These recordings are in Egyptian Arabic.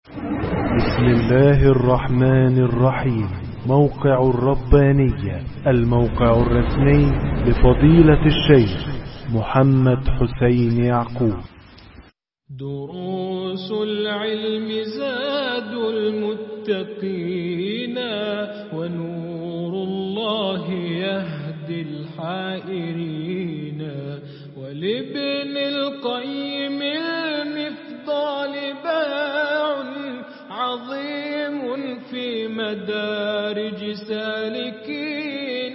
بسم الله الرحمن الرحيم موقع الربانية الموقع الرسمي لفضيلة الشيخ محمد حسين يعقوب دروس العلم زاد المتقين ونور الله يهدي الحائرين ولابن القيم المفضال باع عظيم في مدارج سالكين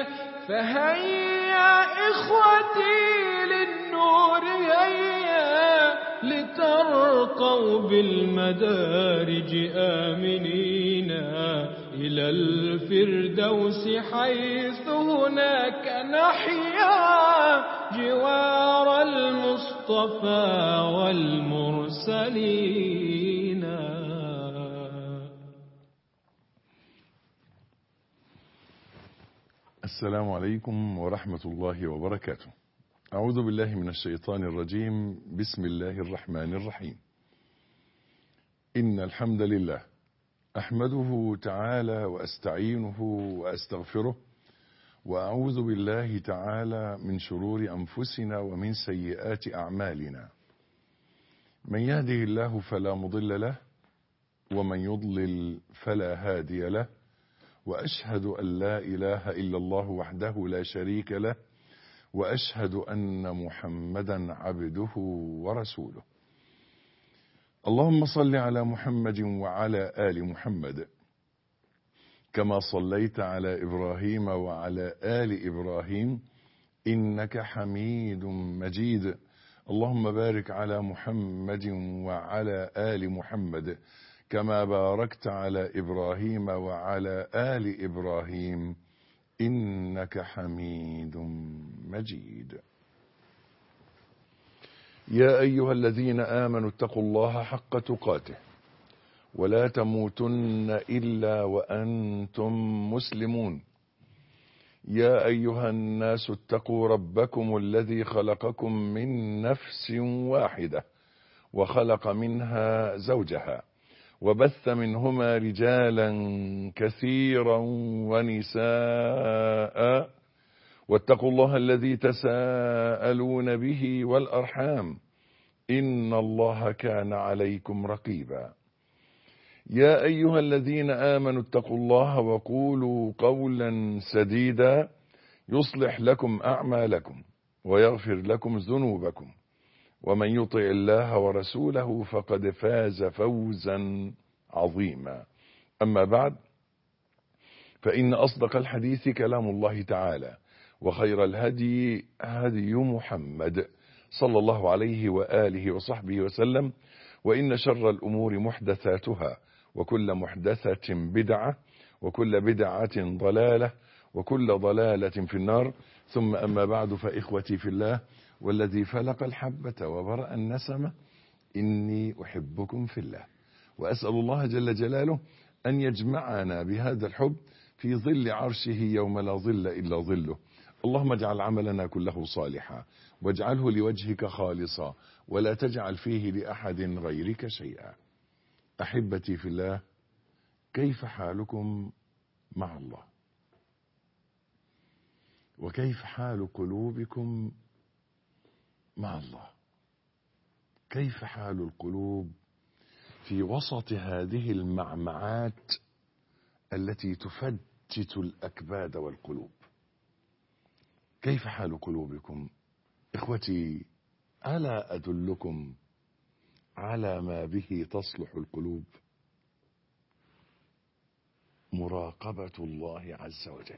فهيا إخوتي للنور هيا لترقوا بالمدارج آمنين إلى الفردوس حيث هناك نحيا جوار المصطفى والمرسلين السلام عليكم ورحمة الله وبركاته أعوذ بالله من الشيطان الرجيم بسم الله الرحمن الرحيم إن الحمد لله أحمده تعالى وأستعينه وأستغفره وأعوذ بالله تعالى من شرور أنفسنا ومن سيئات أعمالنا من يهده الله فلا مضل له ومن يضلل فلا هادي له وأشهد أن لا إله إلا الله وحده لا شريك له وأشهد أن محمدا عبده ورسوله اللهم صل على محمد وعلى آل محمد كما صليت على إبراهيم وعلى آل إبراهيم إنك حميد مجيد اللهم بارك على محمد وعلى آل محمد كما باركت على إبراهيم وعلى آل إبراهيم إنك حميد مجيد يا أيها الذين آمنوا اتقوا الله حق تقاته ولا تموتن إلا وأنتم مسلمون يا أيها الناس اتقوا ربكم الذي خلقكم من نفس واحدة وخلق منها زوجها وبث منهما رجالا كثيرا ونساء واتقوا الله الذي تساءلون به والأرحام إن الله كان عليكم رقيبا يا أيها الذين آمنوا اتقوا الله وقولوا قولا سديدا يصلح لكم أعمالكم ويغفر لكم ذنوبكم ومن يطع الله ورسوله فقد فاز فوزا عظيما أما بعد فإن أصدق الحديث كلام الله تعالى وخير الهدي هدي محمد صلى الله عليه وآله وصحبه وسلم وإن شر الأمور محدثاتها وكل محدثة بدعة وكل بدعة ضلالة وكل ضلالة في النار ثم أما بعد فإخوتي في الله والذي فلق الحبة وبرأ النسمة إني أحبكم في الله وأسأل الله جل جلاله أن يجمعنا بهذا الحب في ظل عرشه يوم لا ظل إلا ظله اللهم اجعل عملنا كله صالحا واجعله لوجهك خالصا ولا تجعل فيه لأحد غيرك شيئا أحبتي في الله كيف حالكم مع الله وكيف حال قلوبكم مع الله كيف حال القلوب في وسط هذه المعمعات التي تفتت الأكباد والقلوب كيف حال قلوبكم إخوتي ألا أدلكم على ما به تصلح القلوب مراقبة الله عز وجل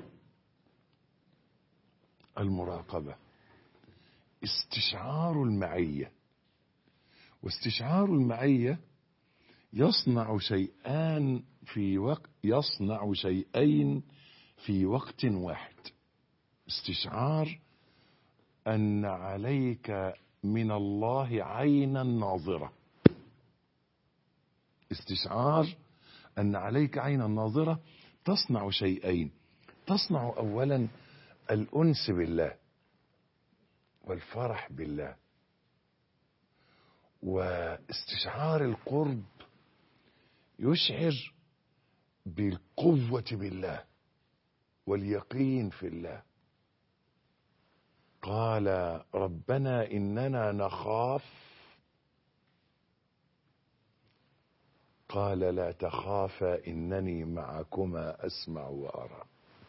المراقبة استشعار المعية واستشعار المعية يصنع شيئان في وقت يصنع شيئين في وقت واحد استشعار أن عليك من الله عينا ناظرة استشعار أن عليك عينا ناظرة تصنع شيئين تصنع أولا الأنس بالله والفرح بالله واستشعار القرب يشعر بالقوة بالله واليقين في الله قال ربنا إننا نخاف قال لا تخافا إنني معكما أسمع وأرى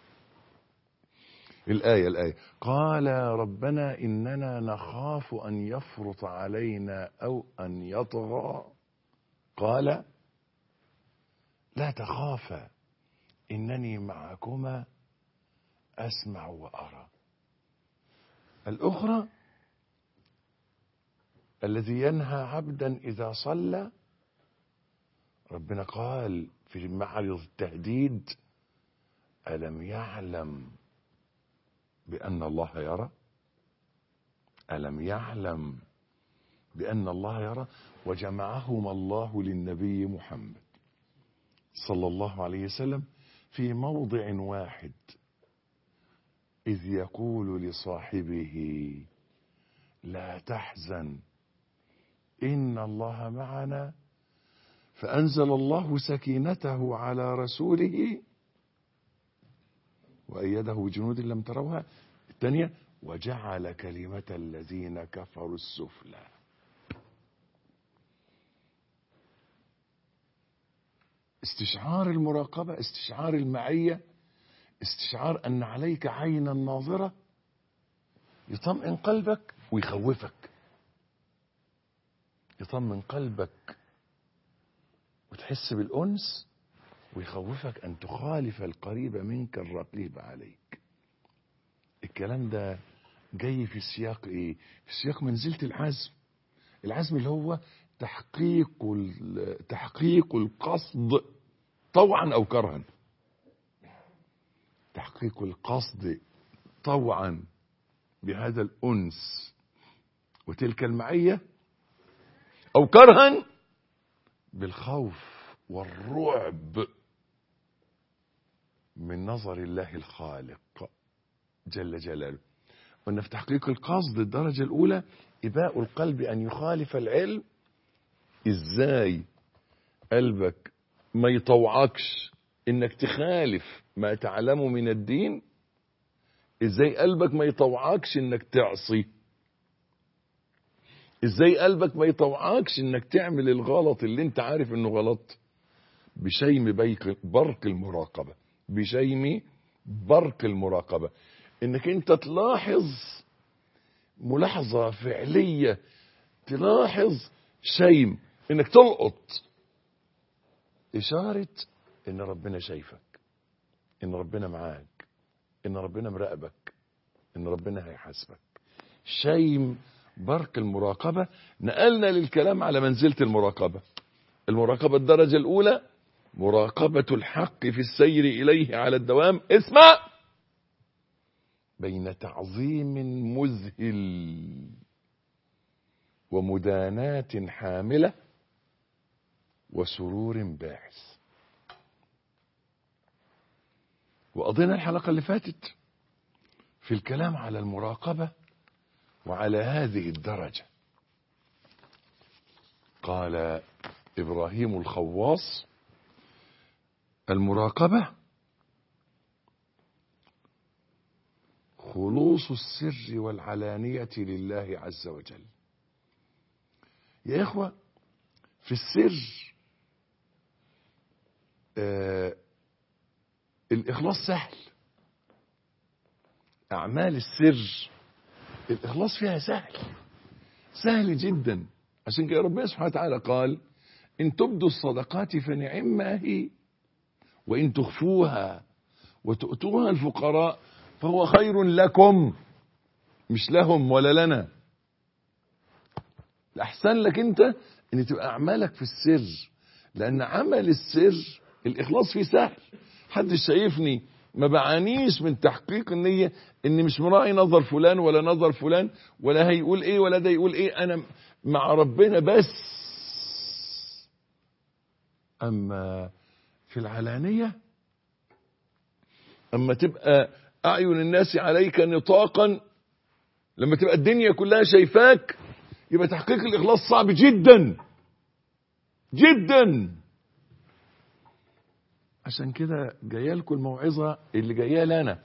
الآية الآية قال ربنا إننا نخاف أن يفرط علينا أو أن يطغى قال لا تخافا إنني معكما أسمع وأرى الأخرى الذي ينهى عبدا إذا صلى ربنا قال في معرض التهديد ألم يعلم بأن الله يرى ألم يعلم بأن الله يرى وجمعهما الله للنبي محمد صلى الله عليه وسلم في موضع واحد إذ يقول لصاحبه لا تحزن إن الله معنا فأنزل الله سكينته على رسوله وأيده بجنود لم تروها الثانية وجعل كلمة الذين كفروا السفلى استشعار المراقبة استشعار المعية استشعار أن عليك عينا ناظرة يطمئن قلبك ويخوفك يطمئن قلبك وتحس بالأنس ويخوفك أن تخالف القريب منك الرقيب عليك الكلام ده جاي في سياق إيه في سياق منزلة العزم العزم اللي هو تحقيق تحقيق القصد طوعا أو كرها تحقيق القصد طوعا بهذا الأنس وتلك المعية أو كرها بالخوف والرعب من نظر الله الخالق جل جلاله وأن في تحقيق القصد الدرجة الأولى إباء القلب أن يخالف العلم إزاي قلبك ما يطوعكش إنك تخالف ما تعلمه من الدين إزاي قلبك ما يطوعكش إنك تعصي إزاي قلبك ما يطوعكش إنك تعمل الغلط اللي أنت عارف إنه غلط بشيم بيك برق المراقبة بشيم برق المراقبة انك انت تلاحظ ملاحظة فعلية تلاحظ شيم انك تلقط اشارة ان ربنا شايفك ان ربنا معاك ان ربنا مراقبك ان ربنا هيحاسبك شيم برق المراقبة نقلنا للكلام على منزلة المراقبة المراقبة الدرجة الأولى مراقبة الحق في السير إليه على الدوام اسمع بين تعظيم مذهل ومداناة حاملة وسرور باعث وقضينا الحلقة اللي فاتت في الكلام على المراقبة وعلى هذه الدرجة قال إبراهيم الخواص المراقبة خلوص السر والعلانية لله عز وجل يا إخوة في السر آه الإخلاص سهل أعمال السر الإخلاص فيها سهل سهل جدا عشان كده ربنا سبحانه وتعالى قال إن تبدوا الصدقات فنعما هي وإن تخفوها وتؤتوها الفقراء فهو خير لكم مش لهم ولا لنا الأحسن لك أنت أن تبقى أعمالك في السر لأن عمل السر الإخلاص فيه سهل حد شايفني ما بعانيش من تحقيق النية ان مش مراعي نظر فلان ولا نظر فلان ولا هيقول ايه ولا ده يقول ايه انا مع ربنا بس اما في العلانية اما تبقى اعين الناس عليك نطاقا لما تبقى الدنيا كلها شايفاك يبقى تحقيق الاخلاص صعب جدا جدا عشان كده جايه لكم الموعظه اللي جايه لنا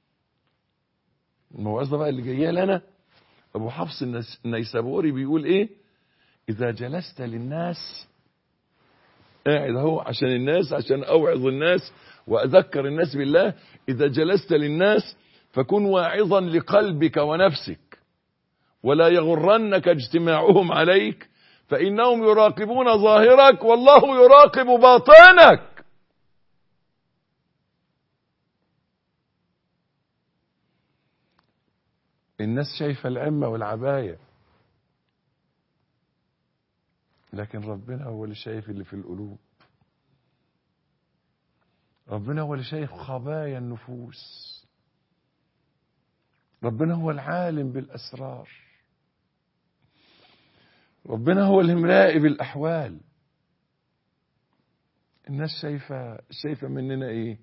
الموعظه بقى اللي جايه لنا ابو حفص النس- النيسابوري بيقول ايه اذا جلست للناس قاعد اهو عشان الناس عشان اوعظ الناس واذكر الناس بالله اذا جلست للناس فكن واعظا لقلبك ونفسك ولا يغرنك اجتماعهم عليك فانهم يراقبون ظاهرك والله يراقب باطنك الناس شايفه العمه والعبايه لكن ربنا هو اللي شايف اللي في القلوب ربنا هو اللي شايف خبايا النفوس ربنا هو العالم بالأسرار ربنا هو اللي مراقب الأحوال الناس شايفة شايفة مننا إيه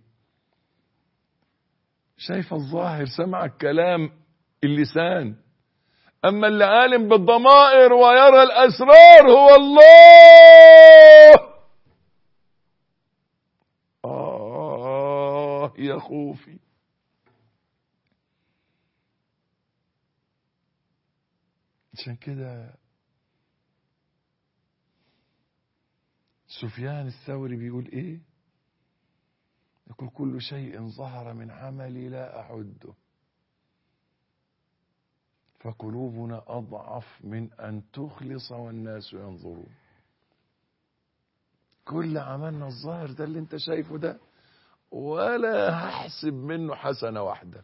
شايفة الظاهر سمع الكلام اللسان أما اللي عالم بالضمائر ويرى الأسرار هو الله آه يا خوفي عشان كده سفيان الثوري بيقول ايه يقول كل شيء ظهر من عملي لا أعده فقلوبنا أضعف من أن تخلص والناس ينظرون كل عملنا الظاهر ده اللي انت شايفه ده ولا هحسب منه حسنة واحدة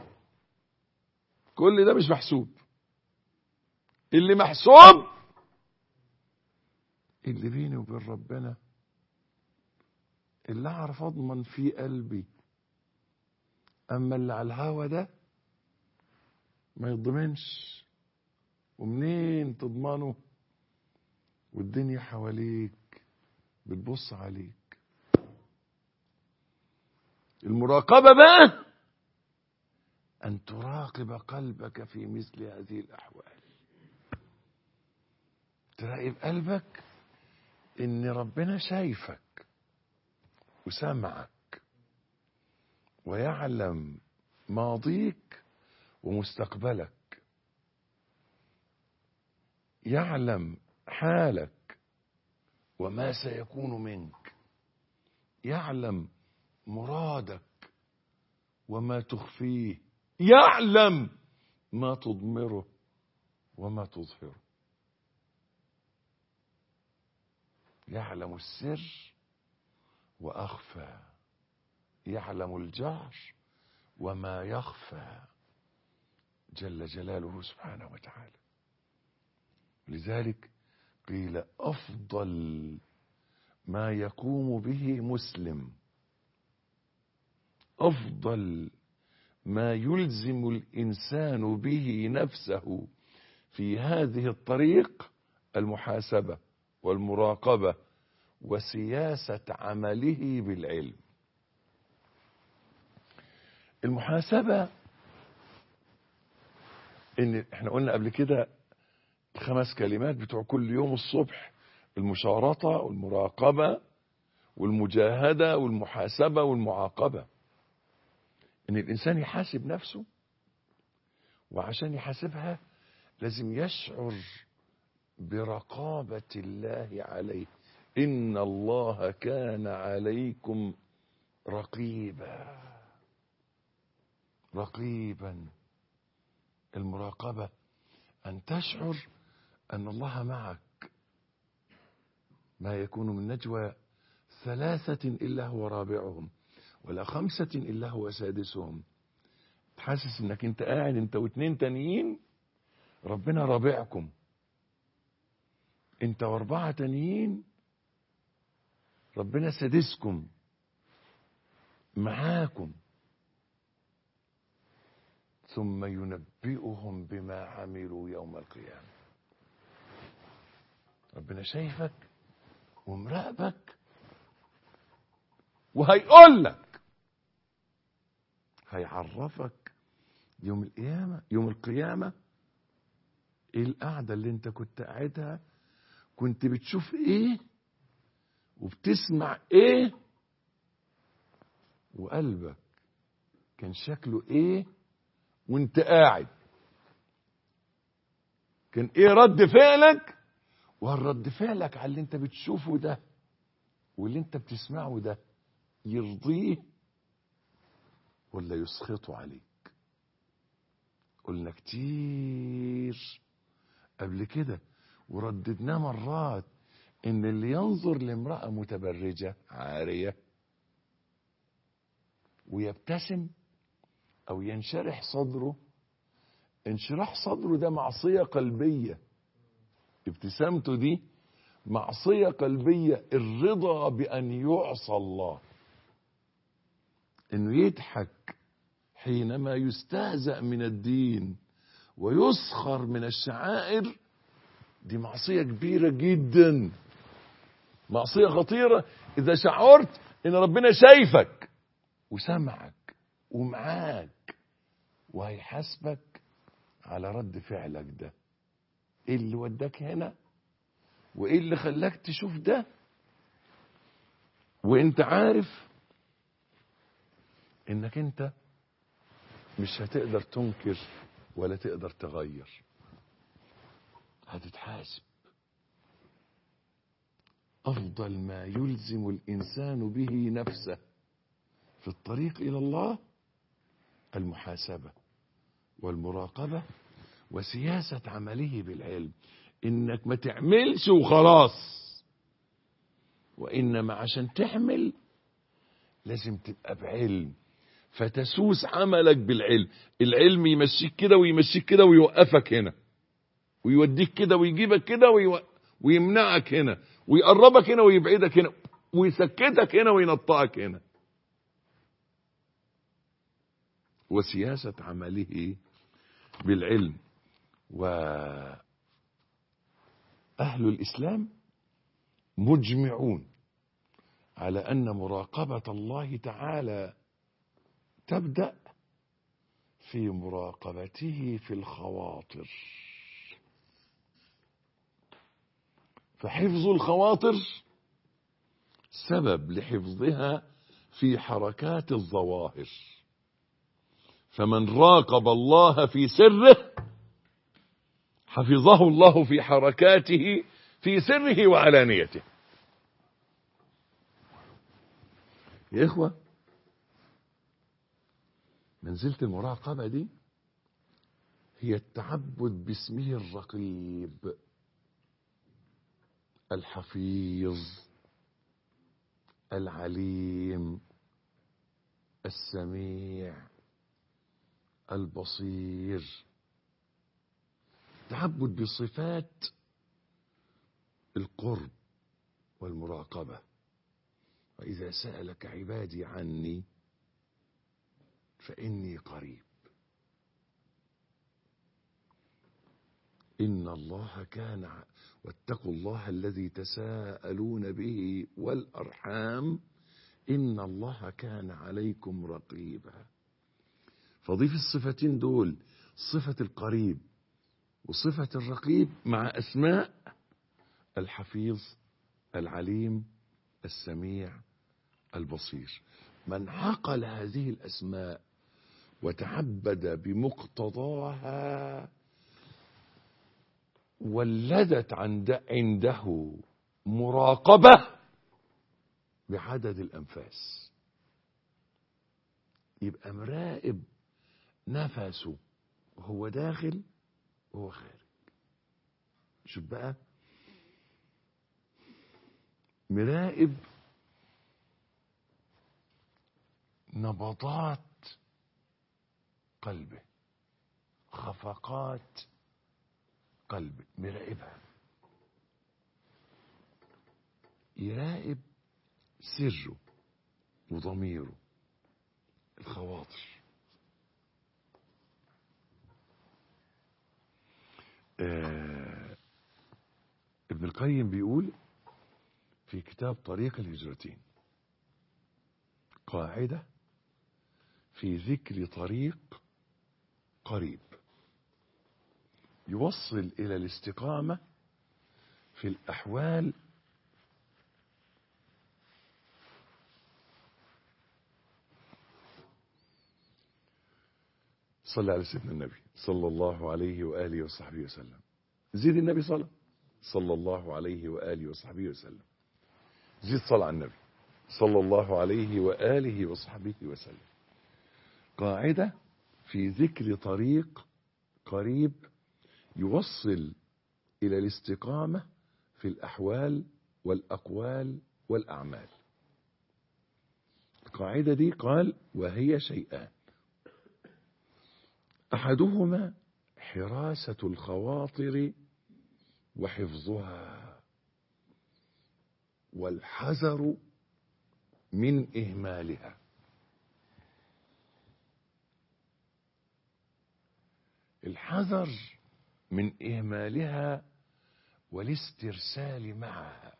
كل ده مش محسوب اللي محسوب اللي بيني وبين ربنا اللي اعرف اضمن فيه قلبي اما اللي على الهوا ده ما يضمنش ومنين تضمنه والدنيا حواليك بتبص عليك المراقبة بقى أن تراقب قلبك في مثل هذه الأحوال تراقب قلبك إن ربنا شايفك وسمعك ويعلم ماضيك ومستقبلك يعلم حالك وما سيكون منك يعلم مرادك وما تخفيه يعلم ما تضمره وما تظهره يعلم السر واخفى يعلم الجهر وما يخفى جل جلاله سبحانه وتعالى لذلك قيل افضل ما يقوم به مسلم افضل ما يلزم الانسان به نفسه في هذه الطريق المحاسبه والمراقبه وسياسه عمله بالعلم المحاسبه ان احنا قلنا قبل كده خمس كلمات بتوع كل يوم الصبح المشارطه والمراقبه والمجاهده والمحاسبه والمعاقبه ان الانسان يحاسب نفسه وعشان يحاسبها لازم يشعر برقابه الله عليه ان الله كان عليكم رقيبا رقيبا المراقبه ان تشعر ان الله معك ما يكون من نجوى ثلاثه الا هو رابعهم ولا خمسة إلا هو سادسهم تحسس انك انت قاعد انت واتنين تانيين ربنا رابعكم انت واربعة تانيين ربنا سادسكم معاكم ثم ينبئهم بما عملوا يوم القيامة ربنا شايفك ومراقبك وهيقول لك هيعرفك يوم القيامة يوم القيامة ايه القعدة اللي انت كنت قاعدها كنت بتشوف ايه وبتسمع ايه وقلبك كان شكله ايه وانت قاعد كان ايه رد فعلك وهل رد فعلك على اللي انت بتشوفه ده واللي انت بتسمعه ده يرضيه ولا يسخطه عليك قلنا كتير قبل كده ورددناه مرات ان اللي ينظر لامرأة متبرجة عارية ويبتسم او ينشرح صدره انشراح صدره ده معصية قلبية ابتسامته دي معصية قلبية الرضا بأن يعصى الله انه يضحك حينما يستهزأ من الدين ويسخر من الشعائر دي معصية كبيرة جدا معصية خطيرة إذا شعرت إن ربنا شايفك وسمعك ومعاك وهيحاسبك على رد فعلك ده ايه اللي وداك هنا وايه اللي خلاك تشوف ده وانت عارف انك انت مش هتقدر تنكر ولا تقدر تغير هتتحاسب افضل ما يلزم الانسان به نفسه في الطريق الى الله المحاسبه والمراقبه وسياسه عمله بالعلم انك ما تعملش وخلاص وانما عشان تعمل لازم تبقى بعلم فتسوس عملك بالعلم العلم يمشيك كده ويمشيك كده ويوقفك هنا ويوديك كده ويجيبك كده ويو... ويمنعك هنا ويقربك هنا ويبعدك هنا ويسكتك هنا وينطقك هنا وسياسة عمله بالعلم وأهل الإسلام مجمعون على أن مراقبة الله تعالى تبدأ في مراقبته في الخواطر فحفظ الخواطر سبب لحفظها في حركات الظواهر فمن راقب الله في سره حفظه الله في حركاته في سره وعلانيته يا إخوة منزلة المراقبة دي هي التعبد باسمه الرقيب الحفيظ العليم السميع البصير تعبد بصفات القرب والمراقبة وإذا سألك عبادي عني فإني قريب إن الله كان واتقوا الله الذي تساءلون به والأرحام إن الله كان عليكم رقيبا فضيف الصفتين دول صفة القريب وصفة الرقيب مع أسماء الحفيظ العليم السميع البصير من عقل هذه الأسماء وتعبد بمقتضاها ولدت عند عنده مراقبة بعدد الأنفاس يبقى مراقب نفسه وهو داخل وهو خارج شوف بقى مراقب نبضات قلبه خفقات قلبه مراقبها يراقب سره وضميره الخواطر آه ابن القيم بيقول في كتاب طريق الهجرتين قاعدة في ذكر طريق قريب يوصل إلى الاستقامة في الأحوال صلى على سيدنا النبي صلى الله عليه وآله وصحبه وسلم زيد النبي صلى صلى الله عليه وآله وصحبه وسلم زيد صلى على النبي صلى الله عليه وآله وصحبه وسلم قاعدة في ذكر طريق قريب يوصل إلى الاستقامة في الأحوال والأقوال والأعمال القاعدة دي قال وهي شيئان أحدهما حراسة الخواطر وحفظها والحذر من إهمالها الحذر من إهمالها والاسترسال معها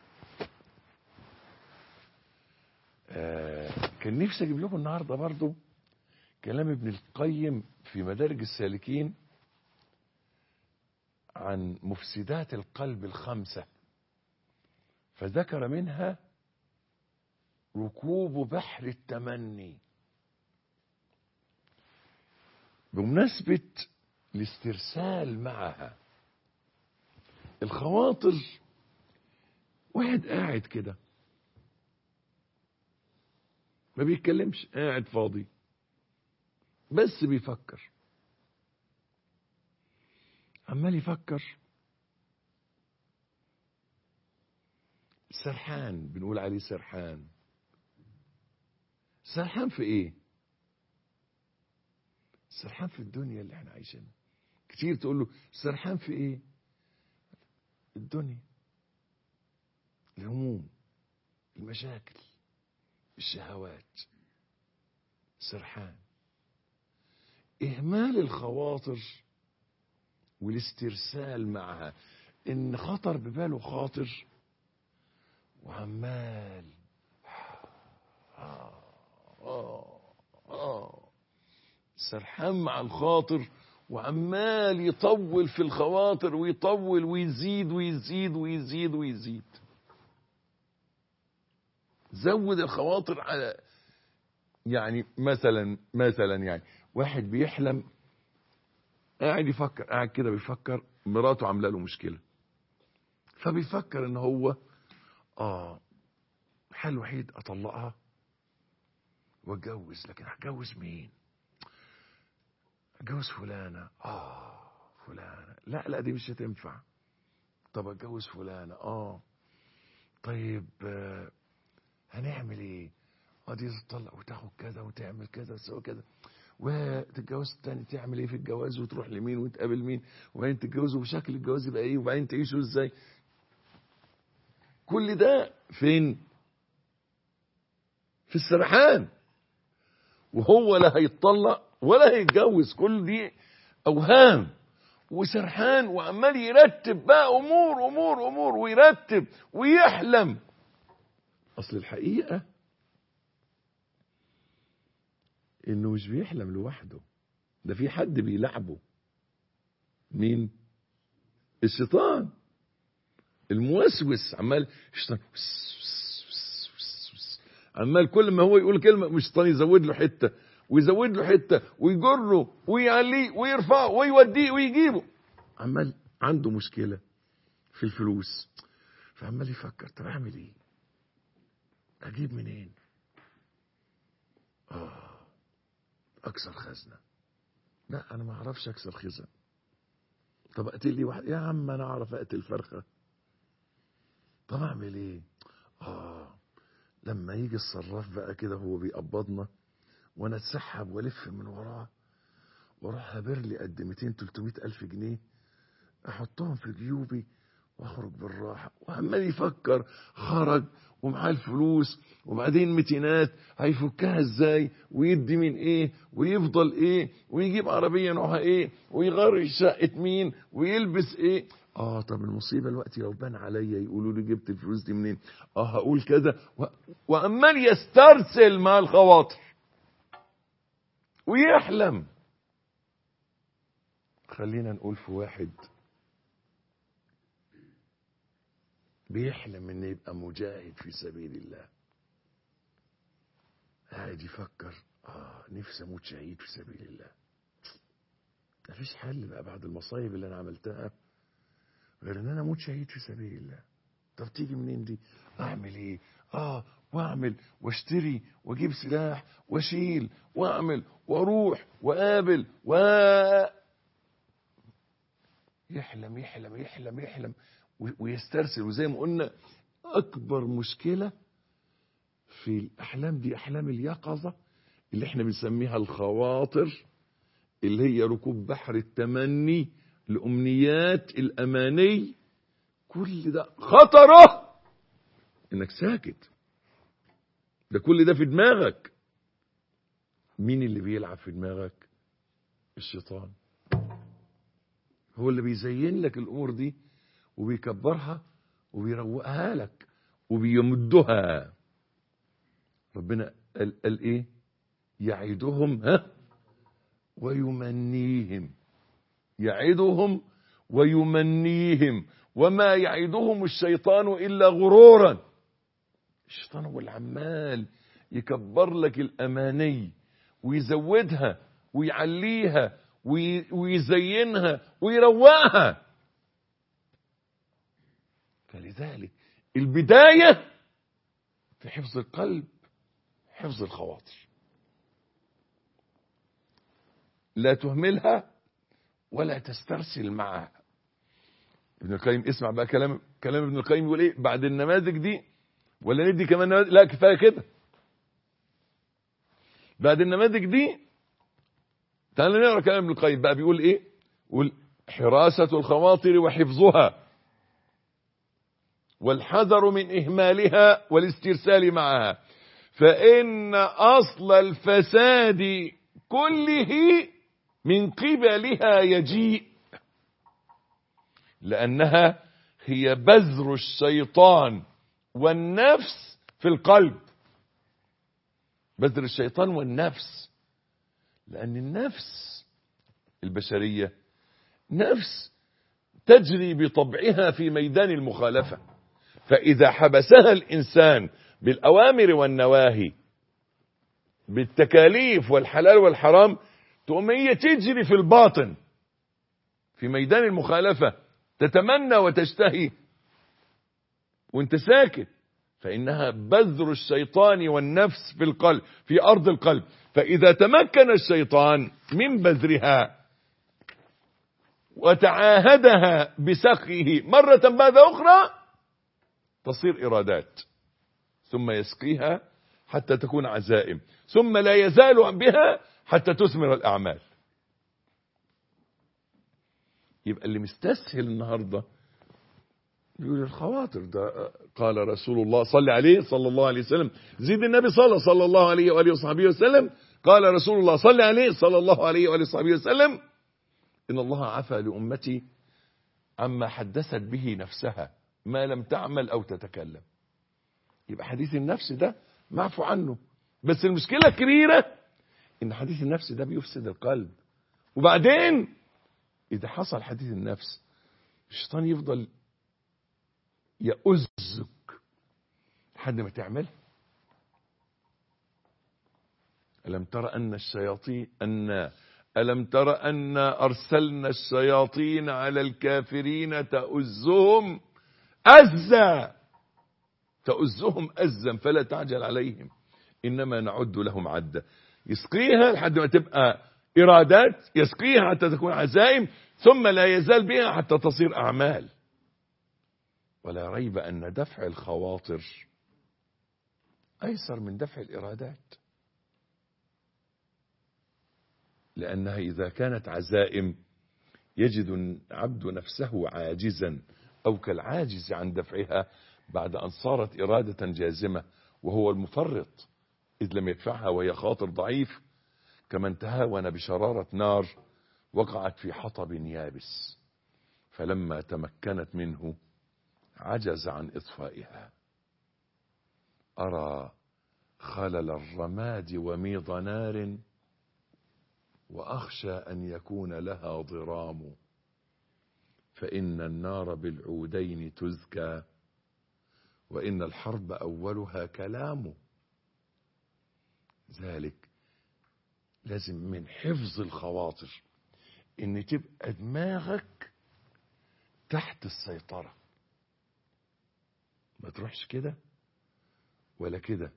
آه كان نفسي أجيب لكم النهاردة برضو كلام ابن القيم في مدارج السالكين عن مفسدات القلب الخمسة فذكر منها ركوب بحر التمني بمناسبة الاسترسال معها الخواطر واحد قاعد كده ما بيتكلمش قاعد فاضي بس بيفكر عمال يفكر سرحان بنقول عليه سرحان سرحان في ايه سرحان في الدنيا اللي احنا عايشينها كتير تقول له سرحان في ايه الدنيا الهموم المشاكل الشهوات سرحان إهمال الخواطر والاسترسال معها إن خطر بباله خاطر وعمال آه آه آه سرحان مع الخاطر وعمال يطول في الخواطر ويطول ويزيد ويزيد ويزيد ويزيد زود الخواطر على يعني مثلا مثلا يعني واحد بيحلم قاعد يفكر قاعد كده بيفكر مراته عامله له مشكله فبيفكر ان هو اه الحل الوحيد اطلقها واتجوز لكن هتجوز مين اتجوز فلانه اه فلانه لا لا دي مش هتنفع طب اتجوز فلانه اه طيب آه هنعمل ايه اه دي تطلق وتاخد كذا وتعمل كذا وتسوي كذا وتتجوز تاني تعمل ايه في الجواز وتروح لمين وتقابل مين وبعدين تتجوزوا وشكل الجواز يبقى ايه وبعدين تعيشوا ازاي كل ده فين في السرحان وهو لا هيتطلق ولا هيتجوز كل دي اوهام وسرحان وعمال يرتب بقى امور امور امور ويرتب ويحلم اصل الحقيقه انه مش بيحلم لوحده ده في حد بيلعبه مين الشيطان الموسوس عمال الشيطان عمال كل ما هو يقول كلمه مش الشيطان يزود له حته ويزود له حته ويجره ويعليه ويرفعه ويوديه ويجيبه عمال عنده مشكله في الفلوس فعمال يفكر طب اعمل ايه اجيب منين اه اكسر خزنه لا انا ما اعرفش اكسر خزن طب اقتل لي واحد يا عم انا اعرف اقتل فرخه طب اعمل ايه اه لما يجي الصراف بقى كده هو بيقبضنا وانا اتسحب والف من وراه واروح هبر لي قد 200 300 الف جنيه احطهم في جيوبي واخرج بالراحه وعمال يفكر خرج ومعاه الفلوس وبعدين متينات هيفكها ازاي ويدي من ايه ويفضل ايه ويجيب عربيه نوعها ايه ويغير شقه مين ويلبس ايه اه طب المصيبه الوقت لو بان عليا يقولوا لي جبت الفلوس دي منين اه هقول كذا و... وعمال يسترسل مع الخواطر ويحلم خلينا نقول في واحد بيحلم انه يبقى مجاهد في سبيل الله قاعد يفكر اه نفسي اموت شهيد في سبيل الله مفيش حل بقى بعد المصايب اللي انا عملتها غير ان انا اموت شهيد في سبيل الله طب تيجي منين دي اعمل ايه اه واعمل واشتري واجيب سلاح واشيل واعمل واروح واقابل و يحلم يحلم يحلم يحلم و- ويسترسل وزي ما قلنا اكبر مشكله في الاحلام دي احلام اليقظه اللي احنا بنسميها الخواطر اللي هي ركوب بحر التمني الامنيات الاماني كل ده خطره انك ساكت ده كل ده في دماغك مين اللي بيلعب في دماغك الشيطان هو اللي بيزين لك الامور دي وبيكبرها وبيروقها لك وبيمدها ربنا قال, قال ايه يعدهم ها ويمنيهم يعدهم ويمنيهم وما يعدهم الشيطان الا غرورا الشيطان هو اللي عمال يكبر لك الاماني ويزودها ويعليها وي- ويزينها ويروقها فلذلك البدايه في حفظ القلب حفظ الخواطر لا تهملها ولا تسترسل معها ابن القيم اسمع بقى كلام كلام ابن القيم يقول ايه بعد النماذج دي ولا ندي كمان نماذج لا كفايه كده بعد النماذج دي تعال نقرا كلام ابن القيم بقى بيقول ايه يقول حراسه الخواطر وحفظها والحذر من اهمالها والاسترسال معها فان اصل الفساد كله من قبلها يجيء لانها هي بذر الشيطان والنفس في القلب بذر الشيطان والنفس لان النفس البشريه نفس تجري بطبعها في ميدان المخالفه فاذا حبسها الانسان بالاوامر والنواهي بالتكاليف والحلال والحرام تقوم هي تجري في الباطن في ميدان المخالفة تتمنى وتشتهي وانت ساكت فإنها بذر الشيطان والنفس في القلب في أرض القلب فإذا تمكن الشيطان من بذرها وتعاهدها بسقيه مرة بعد أخرى تصير إرادات ثم يسقيها حتى تكون عزائم ثم لا يزال بها حتى تثمر الأعمال يبقى اللي مستسهل النهاردة بيقول الخواطر ده قال رسول الله صلى عليه صلى الله عليه وسلم زيد النبي صلى صلى الله عليه وآله وصحبه وسلم قال رسول الله صلى عليه صلى الله عليه وآله وصحبه وسلم إن الله عفى لأمتي عما حدثت به نفسها ما لم تعمل أو تتكلم يبقى حديث النفس ده معفو عنه بس المشكلة الكبيرة ان حديث النفس ده بيفسد القلب وبعدين اذا حصل حديث النفس الشيطان يفضل يؤزك لحد ما تعمل ألم تر أن الشياطين أن ألم تر أن أرسلنا الشياطين على الكافرين تؤزهم أزا تؤزهم أزا فلا تعجل عليهم إنما نعد لهم عدة يسقيها لحد ما تبقى إرادات يسقيها حتى تكون عزائم ثم لا يزال بها حتى تصير أعمال ولا ريب أن دفع الخواطر أيسر من دفع الإرادات لأنها إذا كانت عزائم يجد العبد نفسه عاجزا أو كالعاجز عن دفعها بعد أن صارت إرادة جازمة وهو المفرط إذ لم يدفعها وهي خاطر ضعيف كمن تهاون بشرارة نار وقعت في حطب يابس فلما تمكنت منه عجز عن إطفائها أرى خلل الرماد وميض نار وأخشى أن يكون لها ضرام فإن النار بالعودين تزكى وإن الحرب أولها كلام ذلك لازم من حفظ الخواطر ان تبقى دماغك تحت السيطرة ما تروحش كده ولا كده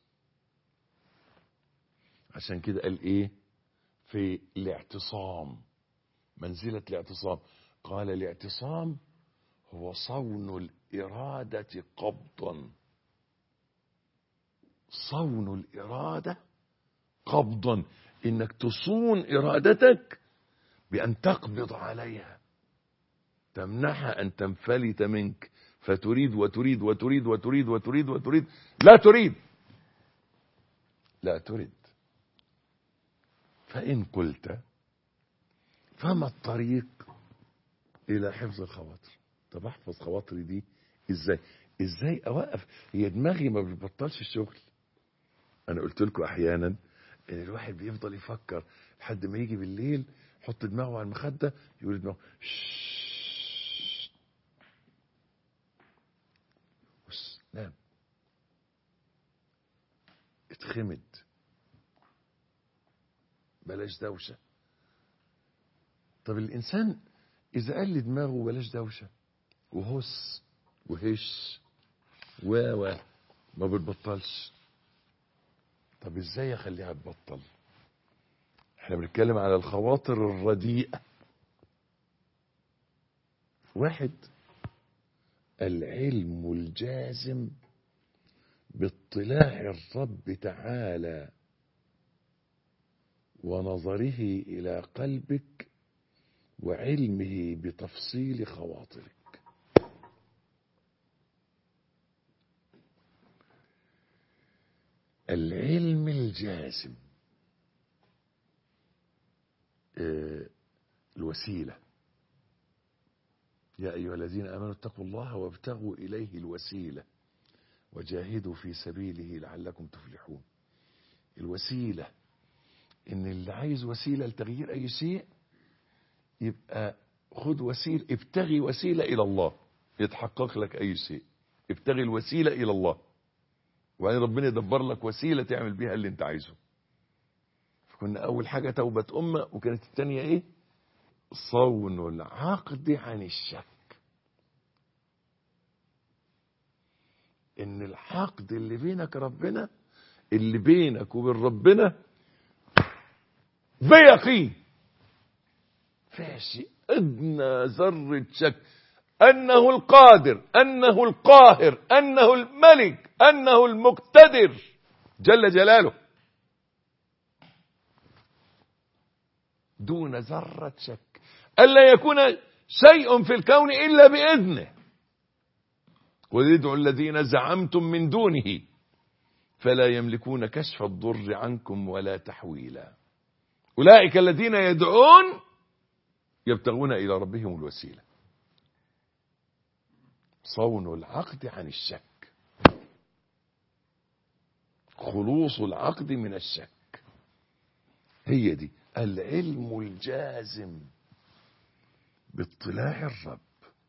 عشان كده قال ايه في الاعتصام منزلة الاعتصام قال الاعتصام هو صون الإرادة قبضا صون الإرادة قبضا إنك تصون إرادتك بأن تقبض عليها تمنحها أن تنفلت منك فتريد وتريد وتريد وتريد وتريد وتريد لا تريد لا تريد فإن قلت فما الطريق إلى حفظ الخواطر طب أحفظ خواطري دي إزاي إزاي أوقف هي دماغي ما بتبطلش الشغل أنا قلت لكم أحيانا إن الواحد بيفضل يفكر لحد ما يجي بالليل يحط دماغه على المخدة يقول دماغه شش. بص نام اتخمد بلاش دوشة طب الإنسان إذا قال لدماغه بلاش دوشة وهس وهش و و ما بتبطلش طب ازاي اخليها تبطل احنا بنتكلم على الخواطر الرديئة واحد العلم الجازم باطلاع الرب تعالى ونظره إلى قلبك وعلمه بتفصيل خواطرك العلم الجازم آه، الوسيلة يا أيها الذين آمنوا اتقوا الله وابتغوا إليه الوسيلة وجاهدوا في سبيله لعلكم تفلحون الوسيلة إن اللي عايز وسيلة لتغيير أي شيء يبقى خد وسيلة ابتغي وسيلة إلى الله يتحقق لك أي شيء ابتغي الوسيلة إلى الله وبعدين ربنا يدبر لك وسيلة تعمل بيها اللي انت عايزه فكنا أول حاجة توبة أمة وكانت الثانية إيه صون العقد عن الشك إن العقد اللي بينك ربنا اللي بينك وبين ربنا بيقين فيش أدنى ذرة شك أنه القادر أنه القاهر أنه الملك أنه المقتدر جل جلاله دون ذرة شك ألا يكون شيء في الكون إلا بإذنه ويدعو الذين زعمتم من دونه فلا يملكون كشف الضر عنكم ولا تحويلا أولئك الذين يدعون يبتغون إلى ربهم الوسيلة صون العقد عن الشك خلوص العقد من الشك هي دي العلم الجازم باطلاع الرب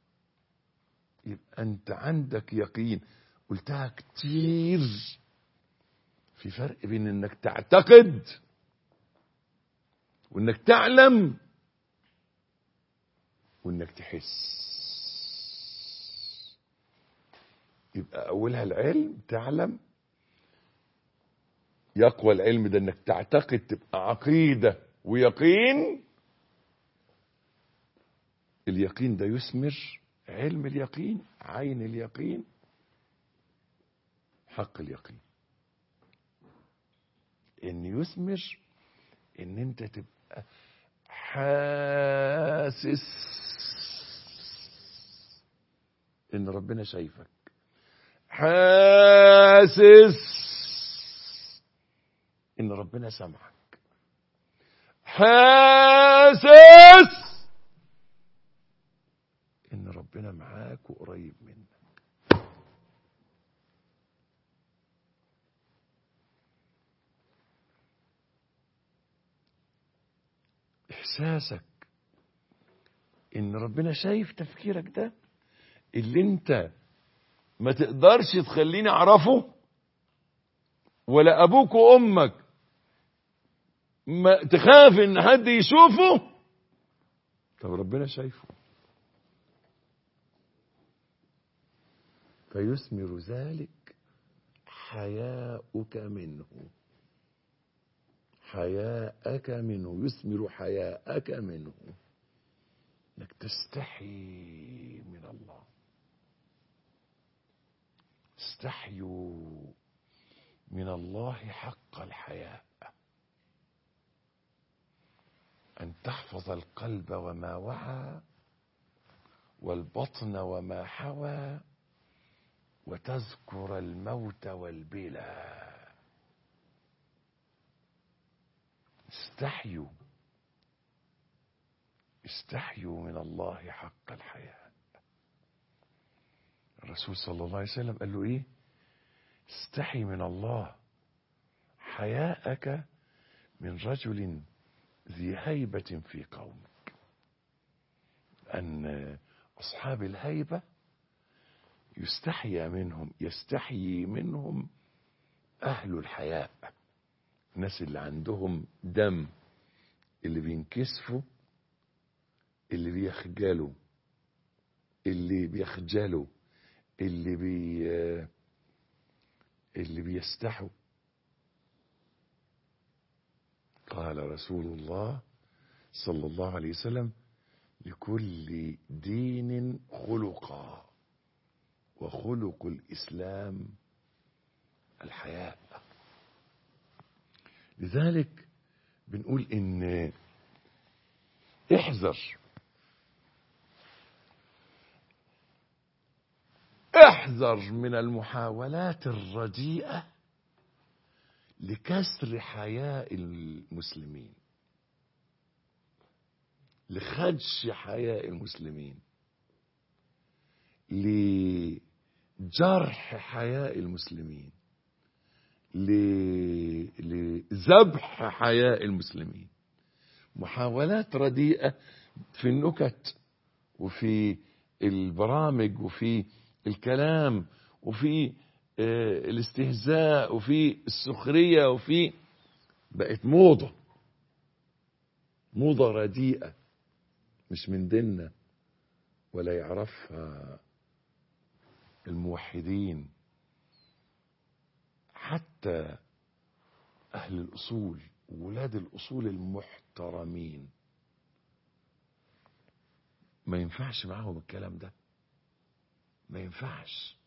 يبقى انت عندك يقين قلتها كتير في فرق بين انك تعتقد وانك تعلم وانك تحس يبقى اولها العلم تعلم يقوى العلم ده انك تعتقد تبقى عقيدة ويقين اليقين ده يثمر علم اليقين عين اليقين حق اليقين ان يثمر ان انت تبقى حاسس ان ربنا شايفك حاسس ان ربنا سمعك حاسس ان ربنا معاك وقريب منك احساسك ان ربنا شايف تفكيرك ده اللي انت ما تقدرش تخليني اعرفه ولا ابوك وامك ما تخاف ان حد يشوفه طب ربنا شايفه فيثمر ذلك حياؤك منه حياءك منه يثمر حياءك منه انك تستحي من الله استحيوا من الله حق الحياء ان تحفظ القلب وما وعى والبطن وما حوى وتذكر الموت والبلى استحيوا استحيوا من الله حق الحياء الرسول صلى الله عليه وسلم قال له ايه استحي من الله حياءك من رجل ذي هيبة في قومك أن أصحاب الهيبة يستحيا منهم يستحيي منهم أهل الحياء الناس اللي عندهم دم اللي بينكسفوا اللي بيخجلوا اللي بيخجلوا اللي بي اللي بيستحوا قال رسول الله صلى الله عليه وسلم لكل دين خلقا وخلق الإسلام الحياء لذلك بنقول إن احذر احذر من المحاولات الرديئة لكسر حياء المسلمين لخدش حياء المسلمين لجرح حياء المسلمين لذبح حياء المسلمين محاولات رديئة في النكت وفي البرامج وفي الكلام وفي الاستهزاء وفي السخرية وفي بقت موضة موضة رديئة مش من ديننا ولا يعرفها الموحدين حتى أهل الأصول ولاد الأصول المحترمين ما ينفعش معاهم الكلام ده ما ينفعش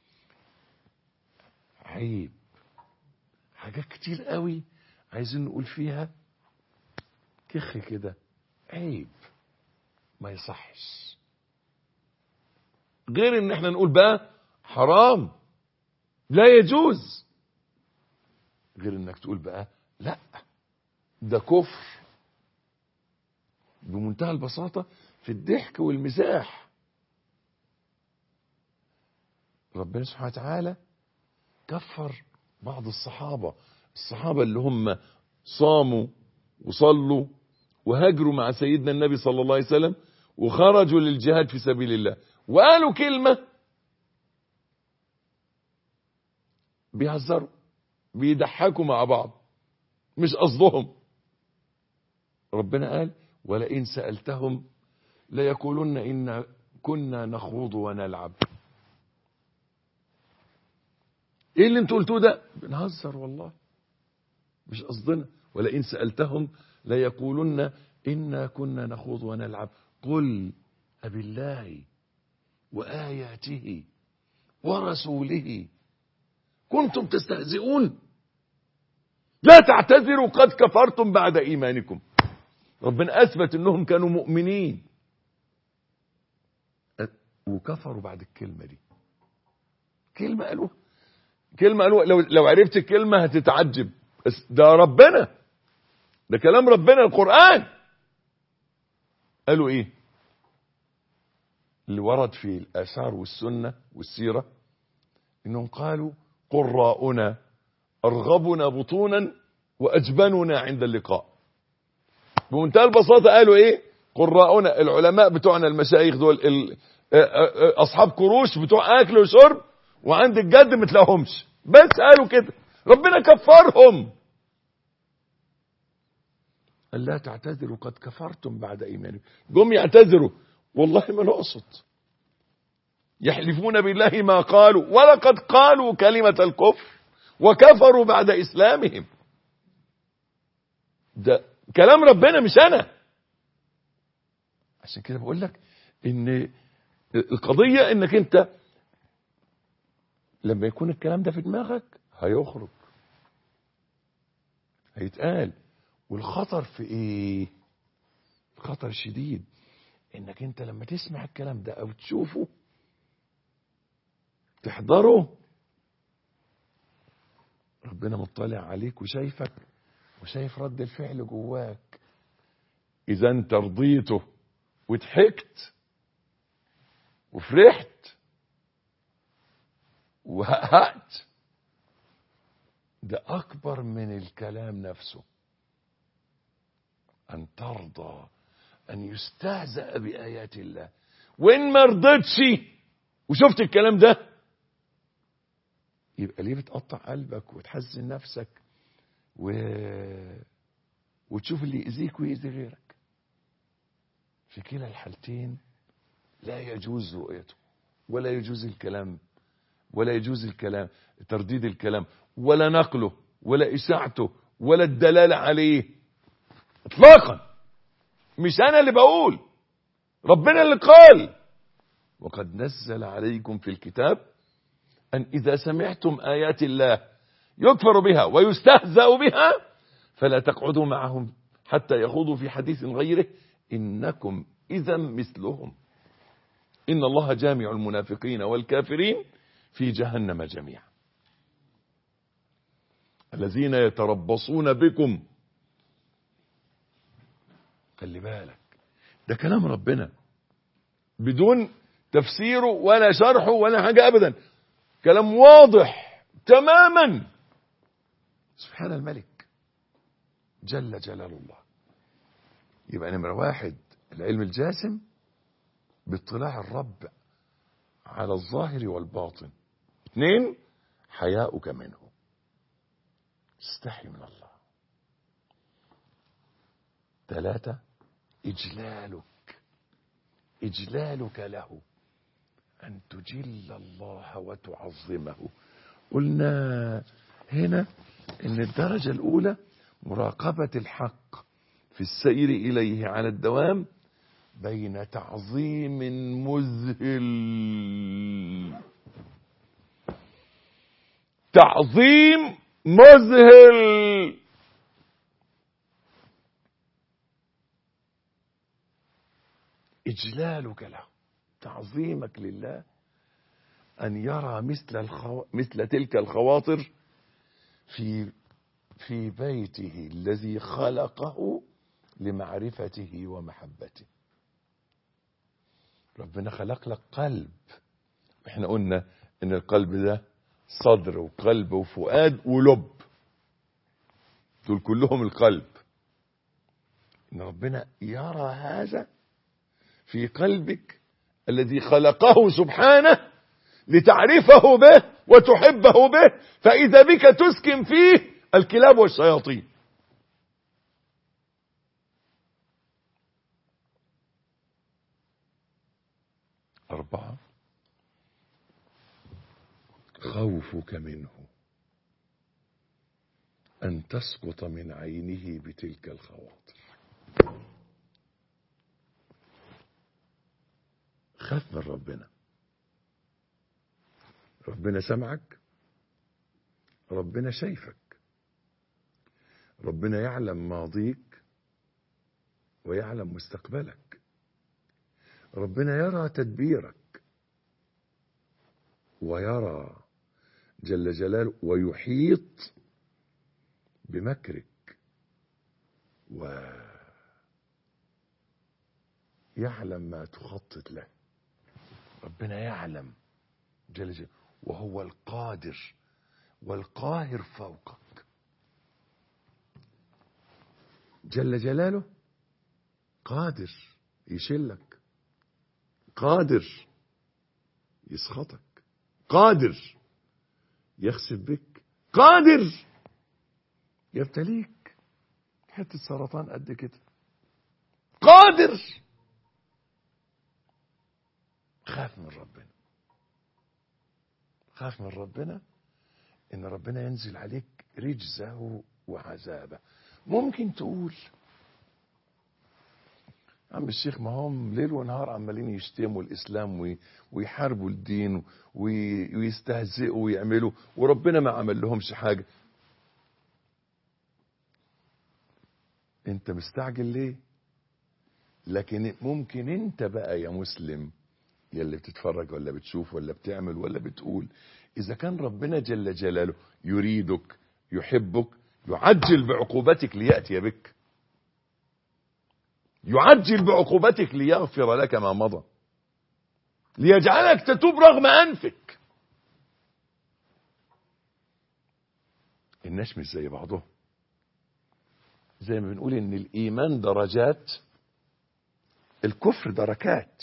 عيب حاجات كتير قوي عايزين نقول فيها كخ كده عيب ما يصحش غير ان احنا نقول بقى حرام لا يجوز غير انك تقول بقى لا ده كفر بمنتهى البساطة في الضحك والمزاح ربنا سبحانه وتعالى كفر بعض الصحابة الصحابة اللي هم صاموا وصلوا وهاجروا مع سيدنا النبي صلى الله عليه وسلم وخرجوا للجهاد في سبيل الله وقالوا كلمة بيهزروا بيضحكوا مع بعض مش قصدهم ربنا قال ولئن سألتهم ليقولن إن كنا نخوض ونلعب ايه اللي انتوا قلتوه ده بنهزر والله مش قصدنا ولئن سألتهم ليقولن إنا كنا نخوض ونلعب قل أبالله وآياته ورسوله كنتم تستهزئون لا تعتذروا قد كفرتم بعد إيمانكم ربنا أثبت أنهم كانوا مؤمنين وكفروا بعد الكلمة دي كلمة قالوها كلمة قالوها لو, لو عرفت الكلمة هتتعجب بس ده ربنا ده كلام ربنا القرآن قالوا ايه اللي ورد في الآثار والسنة والسيرة انهم قالوا قراؤنا ارغبنا بطونا واجبننا عند اللقاء بمنتهى البساطة قالوا ايه قراؤنا العلماء بتوعنا المشايخ دول اصحاب كروش بتوع اكل وشرب وعند الجد ما تلاقيهمش بس قالوا كده ربنا كفرهم أن لا تعتذروا قد كفرتم بعد إيمانكم جم يعتذروا والله ما نقصد يحلفون بالله ما قالوا ولقد قالوا كلمة الكفر وكفروا بعد إسلامهم ده كلام ربنا مش أنا عشان كده بقول لك إن القضية إنك أنت لما يكون الكلام ده في دماغك هيخرج هيتقال والخطر في ايه الخطر الشديد انك انت لما تسمع الكلام ده او تشوفه تحضره ربنا مطلع عليك وشايفك وشايف رد الفعل جواك اذا انت رضيته وضحكت وفرحت وهقهقت ده اكبر من الكلام نفسه ان ترضى ان يستهزأ بايات الله وان ما رضيتش وشفت الكلام ده يبقى ليه بتقطع قلبك وتحزن نفسك و... وتشوف اللي يأذيك ويأذي غيرك في كلا الحالتين لا يجوز رؤيته ولا يجوز الكلام ولا يجوز الكلام ترديد الكلام ولا نقله ولا إشاعته ولا الدلالة عليه اطلاقا مش أنا اللي بقول ربنا اللي قال وقد نزل عليكم في الكتاب أن إذا سمعتم آيات الله يكفر بها ويستهزأ بها فلا تقعدوا معهم حتى يخوضوا في حديث غيره إنكم إذا مثلهم إن الله جامع المنافقين والكافرين في جهنم جميعا الذين يتربصون بكم خلي بالك ده كلام ربنا بدون تفسيره ولا شرحه ولا حاجة أبدا كلام واضح تماما سبحان الملك جل جلال الله يبقى نمرة واحد العلم الجاسم باطلاع الرب على الظاهر والباطن اثنين حياؤك منه استحي من الله ثلاثة إجلالك إجلالك له أن تجل الله وتعظمه قلنا هنا إن الدرجة الأولى مراقبة الحق في السير إليه على الدوام بين تعظيم مذهل تعظيم مذهل إجلالك له تعظيمك لله أن يرى مثل الخو... مثل تلك الخواطر في في بيته الذي خلقه لمعرفته ومحبته ربنا خلق لك قلب احنا قلنا ان القلب ده صدر وقلب وفؤاد ولب دول كلهم القلب ان ربنا يرى هذا في قلبك الذي خلقه سبحانه لتعرفه به وتحبه به فإذا بك تسكن فيه الكلاب والشياطين أربعة خوفك منه أن تسقط من عينه بتلك الخواطر خاف من ربنا ربنا سمعك ربنا شايفك ربنا يعلم ماضيك ويعلم مستقبلك ربنا يرى تدبيرك ويرى جل جلاله ويحيط بمكرك ويعلم ما تخطط له ربنا يعلم جل جلاله وهو القادر والقاهر فوقك جل جلاله قادر يشلك قادر يسخطك قادر يخسف بك قادر يبتليك حتة سرطان قد كده قادر خاف من ربنا خاف من ربنا ان ربنا ينزل عليك رجزه وعذابه ممكن تقول عم الشيخ ما هم ليل ونهار عمالين يشتموا الاسلام وي- ويحاربوا الدين وي- ويستهزئوا ويعملوا وربنا ما عمل لهمش حاجه انت مستعجل ليه لكن ممكن انت بقى يا مسلم يا اللي بتتفرج ولا بتشوف ولا بتعمل ولا بتقول اذا كان ربنا جل جلاله يريدك يحبك يعجل بعقوبتك لياتي بك يعجل بعقوبتك ليغفر لك ما مضى ليجعلك تتوب رغم انفك الناس مش زي بعضهم زي ما بنقول ان الايمان درجات الكفر دركات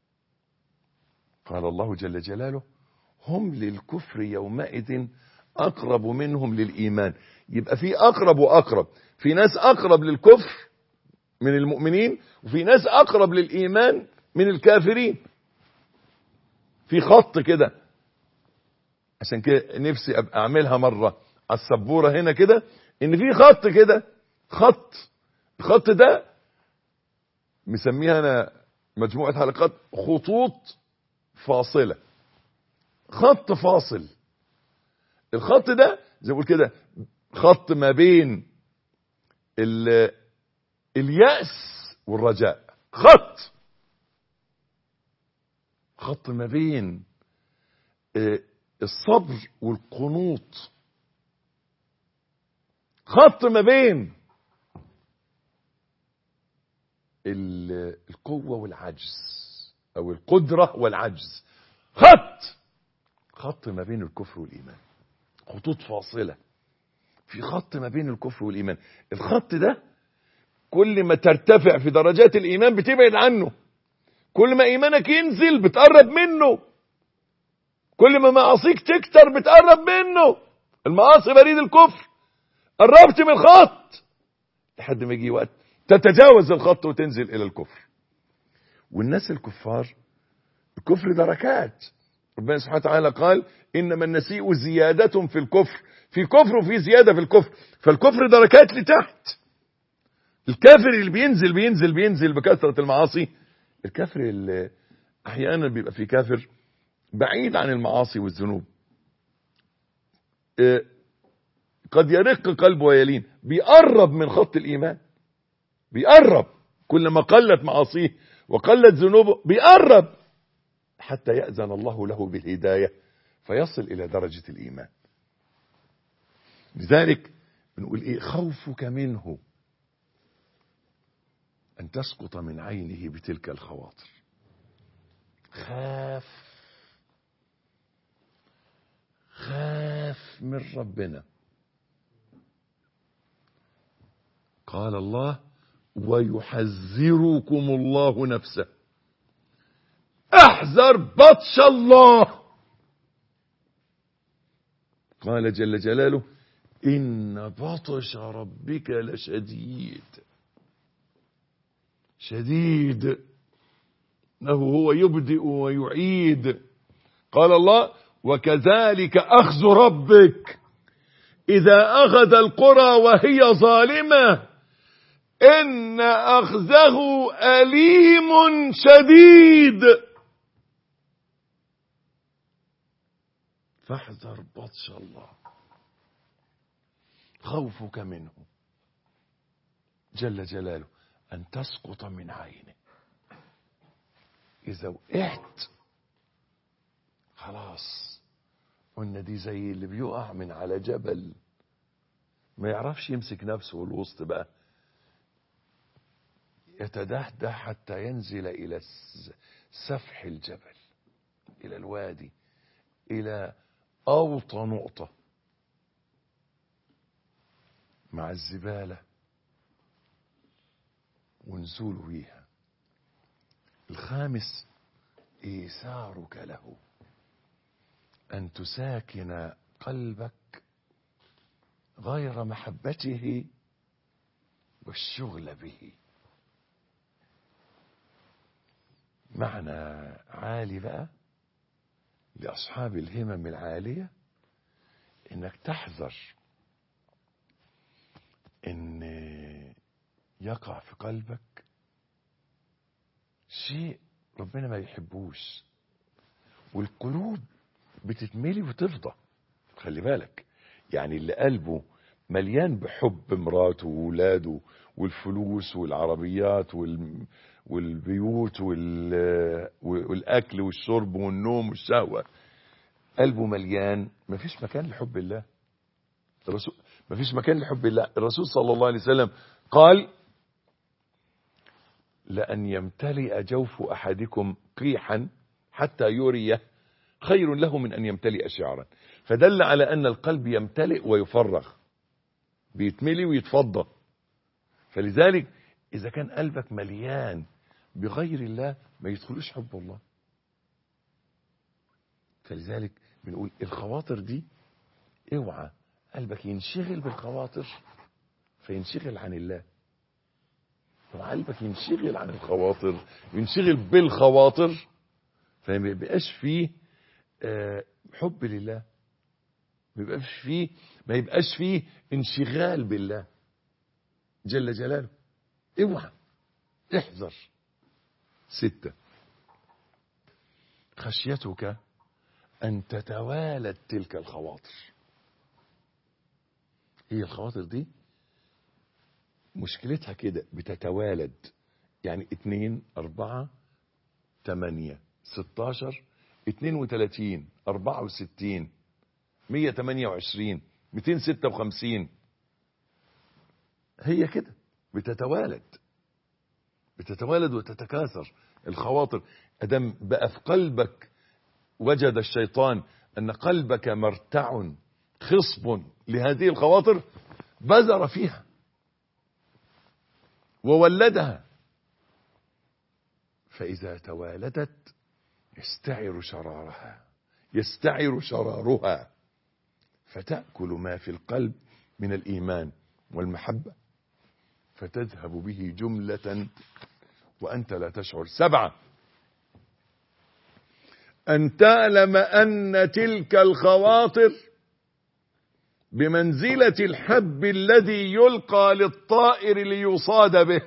قال الله جل جلاله هم للكفر يومئذ اقرب منهم للايمان يبقى في اقرب واقرب في ناس اقرب للكفر من المؤمنين وفي ناس اقرب للايمان من الكافرين في خط كده عشان كده نفسي ابقى اعملها مره على السبوره هنا كده ان في خط كده خط الخط ده مسميها انا مجموعه حلقات خطوط فاصله خط فاصل الخط ده زي ما بقول كده خط ما بين ال- اليأس والرجاء خط خط ما بين آه، الصبر والقنوط خط ما بين ال- القوة والعجز أو القدرة والعجز خط خط ما بين الكفر والإيمان خطوط فاصلة في خط ما بين الكفر والإيمان الخط ده كل ما ترتفع في درجات الإيمان بتبعد عنه كل ما إيمانك ينزل بتقرب منه كل ما معاصيك تكتر بتقرب منه المعاصي بريد الكفر قربت من الخط لحد ما يجي وقت تتجاوز الخط وتنزل إلى الكفر والناس الكفار الكفر دركات ربنا سبحانه وتعالى قال إنما النسيء زيادة في الكفر في كفر وفي زيادة في الكفر فالكفر دركات لتحت الكافر اللي بينزل بينزل بينزل بكثرة المعاصي الكافر اللي أحيانا بيبقى في كافر بعيد عن المعاصي والذنوب آه، قد يرق قلبه ويلين بيقرب من خط الإيمان بيقرب كلما قلت معاصيه وقلت ذنوبه بيقرب حتى يأذن الله له بالهداية فيصل إلى درجة الإيمان لذلك بنقول إيه خوفك منه أن تسقط من عينه بتلك الخواطر خاف خاف من ربنا قال الله ويحذركم الله نفسه احذر بطش الله قال جل جلاله إن بطش ربك لشديد شديد انه هو يبدئ ويعيد قال الله وكذلك اخذ ربك اذا اخذ القرى وهي ظالمه ان اخذه اليم شديد فاحذر بطش الله خوفك منه جل جلاله أن تسقط من عينه إذا وقعت خلاص قلنا دي زي اللي بيقع من على جبل ما يعرفش يمسك نفسه الوسط بقى يتدحدح حتى ينزل إلى الس- سفح الجبل إلى الوادي إلى أوطى نقطة مع الزبالة ونزول فيها الخامس إيثارك له أن تساكن قلبك غير محبته والشغل به معنى عالي بقى لأصحاب الهمم العالية إنك تحذر إن يقع في قلبك شيء ربنا ما يحبوش والقلوب بتتملي وتفضى خلي بالك يعني اللي قلبه مليان بحب مراته وولاده والفلوس والعربيات وال... والبيوت وال... والأكل والشرب والنوم والشهوة قلبه مليان مفيش مكان لحب الله الرسول مفيش مكان لحب الله الرسول صلى الله عليه وسلم قال لأن يمتلئ جوف أحدكم قيحا حتى يريه خير له من أن يمتلئ شعرا فدل على أن القلب يمتلئ ويفرغ بيتملي ويتفضى فلذلك إذا كان قلبك مليان بغير الله ما يدخلوش حب الله فلذلك بنقول الخواطر دي اوعى قلبك ينشغل بالخواطر فينشغل عن الله قلبك ينشغل عن الخواطر ينشغل بالخواطر فما يبقاش فيه آه حب لله ما يبقاش فيه ما يبقاش فيه انشغال بالله جل جلاله اوعى احذر ستة خشيتك أن تتوالد تلك الخواطر هي الخواطر دي مشكلتها كده بتتوالد يعني اتنين اربعة تمانية ستاشر اتنين وتلاتين اربعة وستين مية تمانية وعشرين ميتين ستة وخمسين هي كده بتتوالد بتتوالد وتتكاثر الخواطر ادم بقى في قلبك وجد الشيطان ان قلبك مرتع خصب لهذه الخواطر بذر فيها وولدها فإذا توالدت يستعر شرارها يستعر شرارها فتأكل ما في القلب من الإيمان والمحبة فتذهب به جملة وأنت لا تشعر سبعة أن تعلم أن تلك الخواطر بمنزلة الحب الذي يلقى للطائر ليصاد به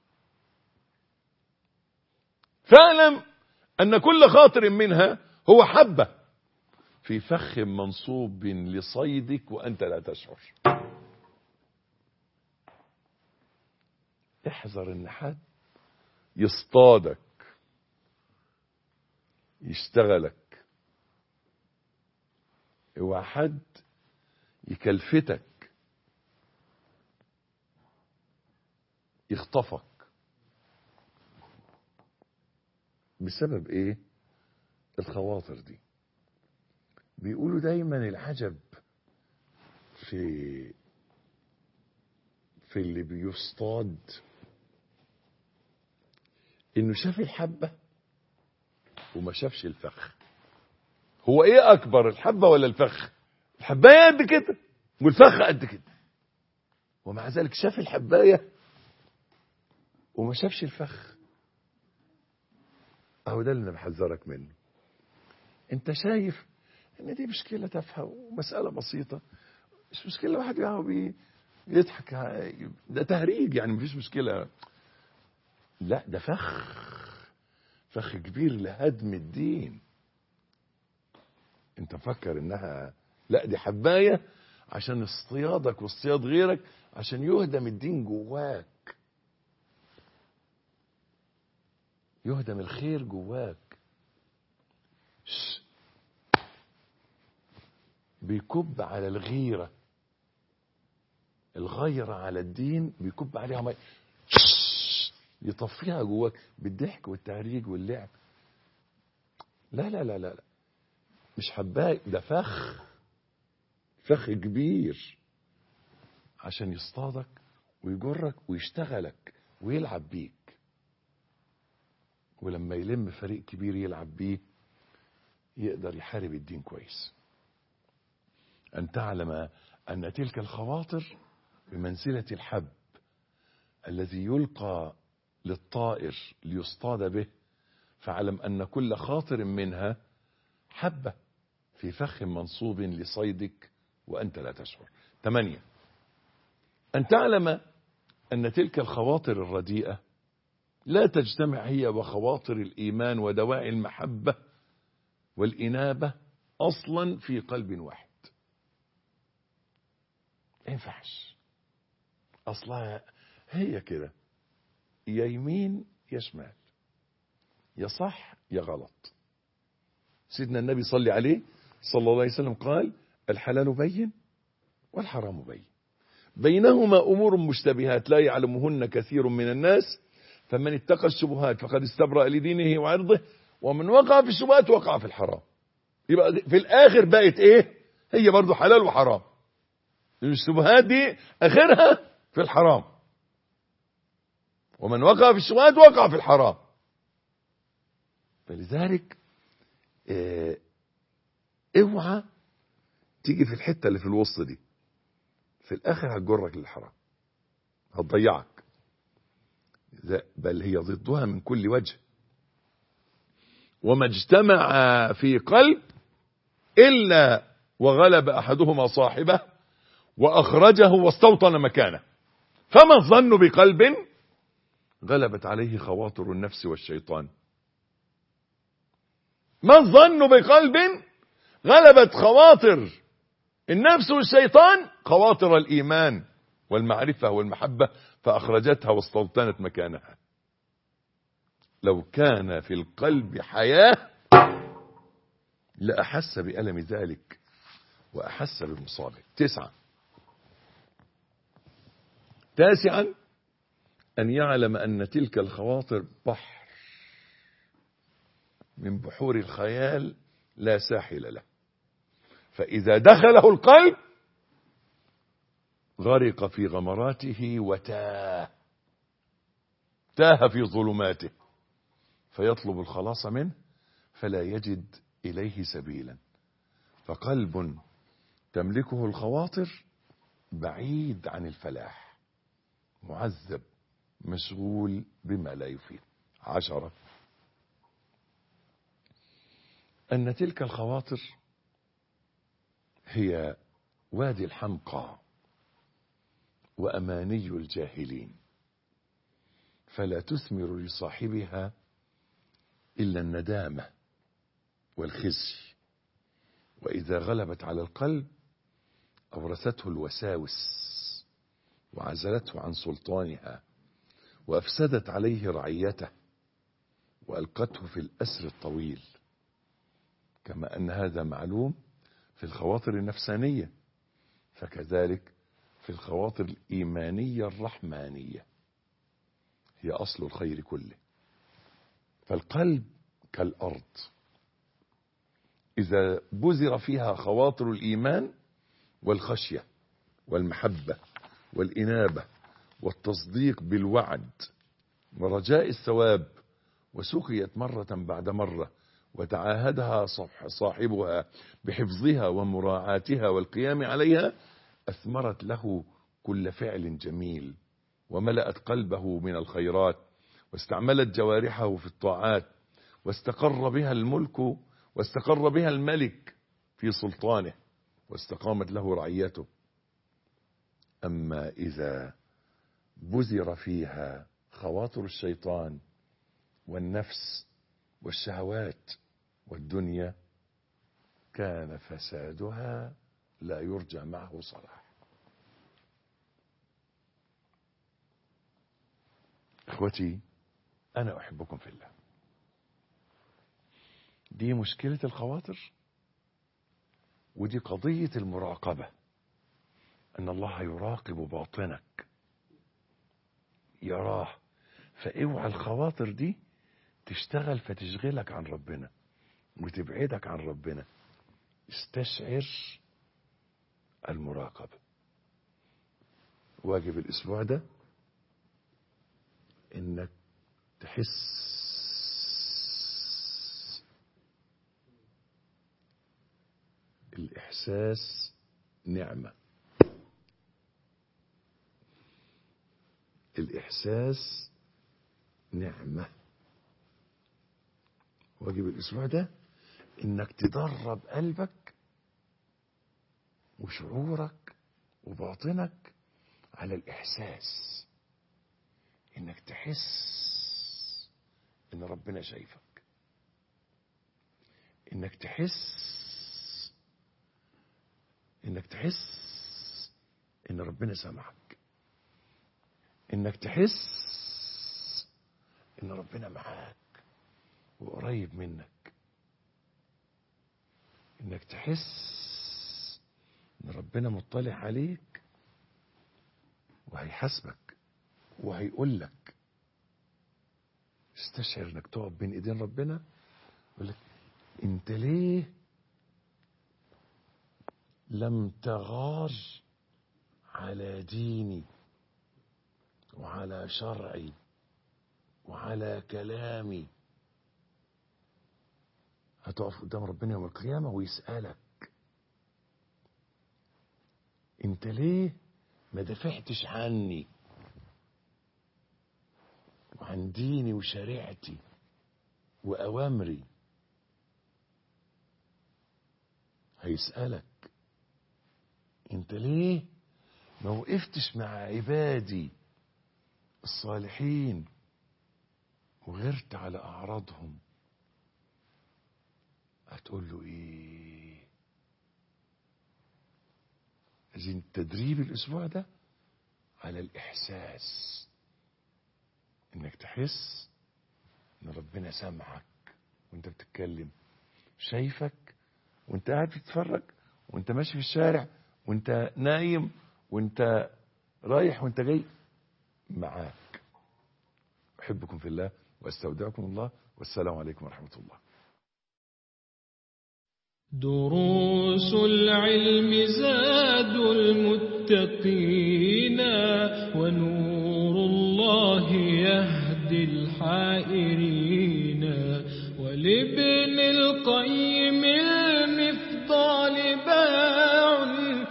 فاعلم أن كل خاطر منها هو حبة في فخ منصوب لصيدك وأنت لا تشعر احذر ان حد يصطادك يشتغلك اوعى حد يكلفتك يخطفك بسبب ايه الخواطر دي بيقولوا دايما العجب في في اللي بيصطاد انه شاف الحبة وما شافش الفخ هو ايه اكبر الحبة ولا الفخ الحباية قد كده والفخ قد كده ومع ذلك شاف الحباية وما شافش الفخ اهو ده اللي انا بحذرك منه انت شايف ان دي مشكلة تافهة ومسألة بسيطة مش مشكلة واحد يقعد يضحك ده تهريج يعني مفيش مشكلة لا ده فخ فخ كبير لهدم الدين انت فكر انها لا دي حباية عشان اصطيادك واصطياد غيرك عشان يهدم الدين جواك يهدم الخير جواك شش. بيكب على الغيرة الغيرة على الدين بيكب عليها مي يطفيها جواك بالضحك والتهريج واللعب لا لا لا لا, لا. مش حباي ده فخ فخ كبير عشان يصطادك ويجرك ويشتغلك ويلعب بيك ولما يلم فريق كبير يلعب بيه يقدر يحارب الدين كويس أن تعلم أن تلك الخواطر بمنزلة الحب الذي يلقى للطائر ليصطاد به فاعلم أن كل خاطر منها حبة في فخ منصوب لصيدك وأنت لا تشعر ثمانية أن تعلم أن تلك الخواطر الرديئة لا تجتمع هي وخواطر الإيمان ودواعي المحبة والإنابة أصلا في قلب واحد ما ينفعش أصلها هي كده يا يمين يا شمال يا صح يا غلط سيدنا النبي صلى عليه صلى الله عليه وسلم قال الحلال بين والحرام بين بينهما أمور مشتبهات لا يعلمهن كثير من الناس فمن اتقى الشبهات فقد استبرأ لدينه وعرضه ومن وقع في الشبهات وقع في الحرام يبقى في الآخر بقت إيه هي برضو حلال وحرام الشبهات دي آخرها في الحرام ومن وقع في الشبهات وقع في الحرام فلذلك اه اوعى تيجي في الحتة اللي في الوسط دي في الآخر هتجرك للحرام هتضيعك بل هي ضدها من كل وجه وما اجتمع في قلب إلا وغلب أحدهما صاحبه وأخرجه واستوطن مكانه فما الظن بقلب غلبت عليه خواطر النفس والشيطان ما الظن بقلب غلبت خواطر النفس والشيطان خواطر الإيمان والمعرفة والمحبة فأخرجتها واستوطنت مكانها لو كان في القلب حياة لأحس بألم ذلك وأحس بمصابه تسعة تاسعا أن يعلم أن تلك الخواطر بحر من بحور الخيال لا ساحل له فإذا دخله القلب غرق في غمراته وتاه تاه في ظلماته فيطلب الخلاص منه فلا يجد إليه سبيلا فقلب تملكه الخواطر بعيد عن الفلاح معذب مشغول بما لا يفيد عشرة أن تلك الخواطر هي وادي الحمقى وأماني الجاهلين فلا تثمر لصاحبها إلا الندامة والخزي وإذا غلبت على القلب أورثته الوساوس وعزلته عن سلطانها وأفسدت عليه رعيته وألقته في الأسر الطويل كما أن هذا معلوم في الخواطر النفسانية فكذلك في الخواطر الإيمانية الرحمانية هي أصل الخير كله فالقلب كالأرض إذا بذر فيها خواطر الإيمان والخشية والمحبة والإنابة والتصديق بالوعد ورجاء الثواب وسقيت مرة بعد مرة وتعاهدها صاحبها بحفظها ومراعاتها والقيام عليها أثمرت له كل فعل جميل وملأت قلبه من الخيرات واستعملت جوارحه في الطاعات واستقر بها الملك واستقر بها الملك في سلطانه واستقامت له رعيته أما إذا بذر فيها خواطر الشيطان والنفس والشهوات والدنيا كان فسادها لا يرجى معه صلاح اخوتي انا احبكم في الله دي مشكلة الخواطر ودي قضية المراقبة ان الله يراقب باطنك يراه فاوعى الخواطر دي تشتغل فتشغلك عن ربنا وتبعدك عن ربنا استشعر المراقبة واجب الاسبوع ده انك تحس الاحساس نعمة الإحساس نعمة واجب الأسبوع ده إنك تدرب قلبك وشعورك وباطنك على الإحساس إنك تحس إن ربنا شايفك إنك تحس إنك تحس إن ربنا سامعك إنك تحس إن ربنا معاك وقريب منك إنك تحس إن ربنا مطلع عليك وهيحاسبك وهيقول لك استشعر انك تقف بين ايدين ربنا يقول لك انت ليه لم تغار على ديني وعلى شرعي وعلى كلامي هتقف قدام ربنا يوم القيامة ويسألك انت ليه ما دافعتش عني وعن ديني وشريعتي وأوامري هيسألك انت ليه ما وقفتش مع عبادي الصالحين وغرت على أعراضهم هتقول له ايه عايزين تدريب الاسبوع ده على الاحساس انك تحس ان ربنا سامعك وانت بتتكلم شايفك وانت قاعد بتتفرج وانت ماشي في الشارع وانت نايم وانت رايح وانت جاي معاك احبكم في الله واستودعكم الله والسلام عليكم ورحمه الله دروس العلم زاد المتقين ونور الله يهدي الحائرين ولابن القيم المفضال باع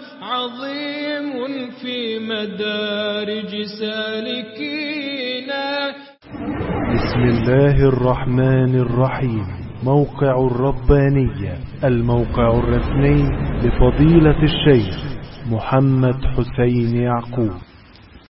عظيم في مدارج سالكين بسم الله الرحمن الرحيم موقع الربانية الموقع الرسمي لفضيلة الشيخ محمد حسين يعقوب